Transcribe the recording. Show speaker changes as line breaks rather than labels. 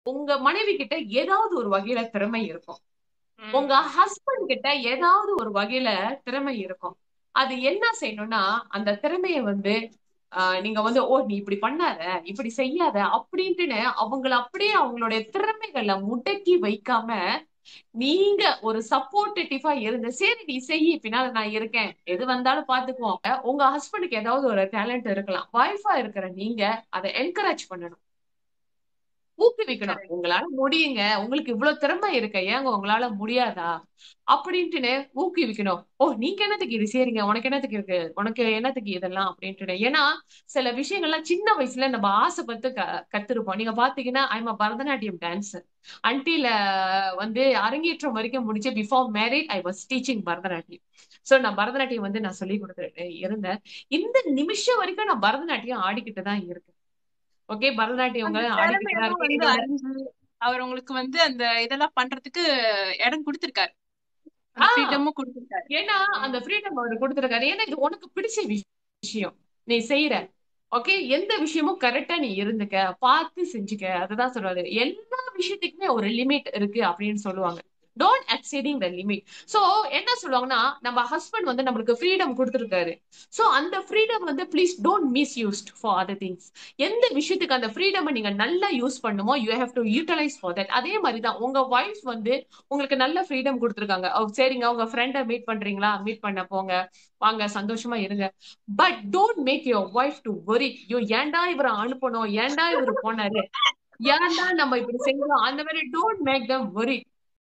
உங்க மனைவி கிட்ட ஏதாவது ஒரு வகையில திறமை இருக்கும்
ம்.
உங்க ஹஸ்பண்ட் கிட்ட ஏதாவது ஒரு வகையில திறமை இருக்கும் அது என்ன செய்யணும்னா அந்த திறமைய வந்து ஆஹ் நீங்க வந்து ஓ நீ இப்படி பண்ணாத இப்படி செய்யாத அப்படின்ட்டுன்னு அவங்கள அப்படியே அவங்களுடைய திறமைகளை முடக்கி வைக்காம நீங்க ஒரு சப்போர்ட்டிவா இருந்து சரி நீ செய் பின்னால நான் இருக்கேன் எது வந்தாலும் பாத்துக்குவோம் உங்க ஹஸ்பண்டுக்கு ஏதாவது ஒரு டேலண்ட் இருக்கலாம் வைஃபா இருக்கிற நீங்க அதை என்கரேஜ் பண்ணணும் ஊக்குவிக்கணும்
Correct.
உங்களால முடியுங்க உங்களுக்கு இவ்வளவு திறமை இருக்க ஏங்க உங்களால முடியாதா அப்படின்ட்டுன்னு ஊக்குவிக்கணும் ஓ நீங்க என்னத்துக்கு இது செய்றீங்க உனக்கு என்னத்துக்கு இருக்கு உனக்கு என்னத்துக்கு இதெல்லாம் அப்படின்ட்டு ஏன்னா சில விஷயங்கள்லாம் சின்ன வயசுல நம்ம ஆசைப்பட்டு க கத்துருப்போம் நீங்க பாத்தீங்கன்னா ஐம் பரதநாட்டியம் டான்ஸர் அன்டில வந்து அரங்கேற்றம் வரைக்கும் முடிச்சு before married I was teaching Bharatanatyam so நான் பரதநாட்டியம் வந்து நான் சொல்லி கொடுத்துட்டு இருந்தேன் இந்த நிமிஷம் வரைக்கும் நான் பரதநாட்டியம் ஆடிக்கிட்டு தான் இருக்கேன் ஓகே பரதநாட்டியம்
அந்த
ஆடிக்கிட்டு தான்
திறமையெல்லாம் வந்து
இருக்கேன்
அறிஞ்சு அவர் உங்களுக்கு வந்து அந்த இதெல்லாம் பண்றதுக்கு இடம் கொடுத்திருக்காரு அந்த
ஆஹ்
ஃப்ரீடமும் கொடுத்திருக்காரு
ஏன்னா அந்த ஃப்ரீடம் அவர் கொடுத்திருக்காரு ஏன்னா இது உனக்கு பிடிச்ச விஷயம் நீ செய்யற ஓகே எந்த விஷயமும் கரெக்டா நீ இருந்துக்க பார்த்து செஞ்சுக்க அதுதான் சொல்றாரு எல்லா விஷயத்துக்குமே ஒரு லிமிட் இருக்கு அப்படின்னு சொல்லுவாங்க don't exceeding the limit so என்ன சொல்லுவாங்கன்னா நம்ம ஹஸ்பண்ட் வந்து நம்மளுக்கு ஃப்ரீடம் கொடுத்துருக்காரு சோ அந்த ஃப்ரீடம் வந்து please don't misused for other things எந்த விஷயத்துக்கு அந்த ஃப்ரீடம் நீங்க நல்லா யூஸ் பண்ணுமோ you have to utilise for that அதே மாதிரி தான் உங்க ஒய்ஃப் வந்து உங்களுக்கு நல்ல ஃப்ரீடம் கொடுத்துருக்காங்க ஓ, சரிங்க உங்க ஃப்ரெண்டை மீட் பண்றீங்களா மீட் பண்ண போங்க வாங்க சந்தோஷமா இருங்க but don't make your wife to worry ஐயோ ஏன்டா இவரை அனுப்பணும் ஏன்டா இவரு போனாரு ஏன்டா நம்ம இப்படி செய்யணும் அந்த மாதிரி டோன்ட் மேக் தம் worry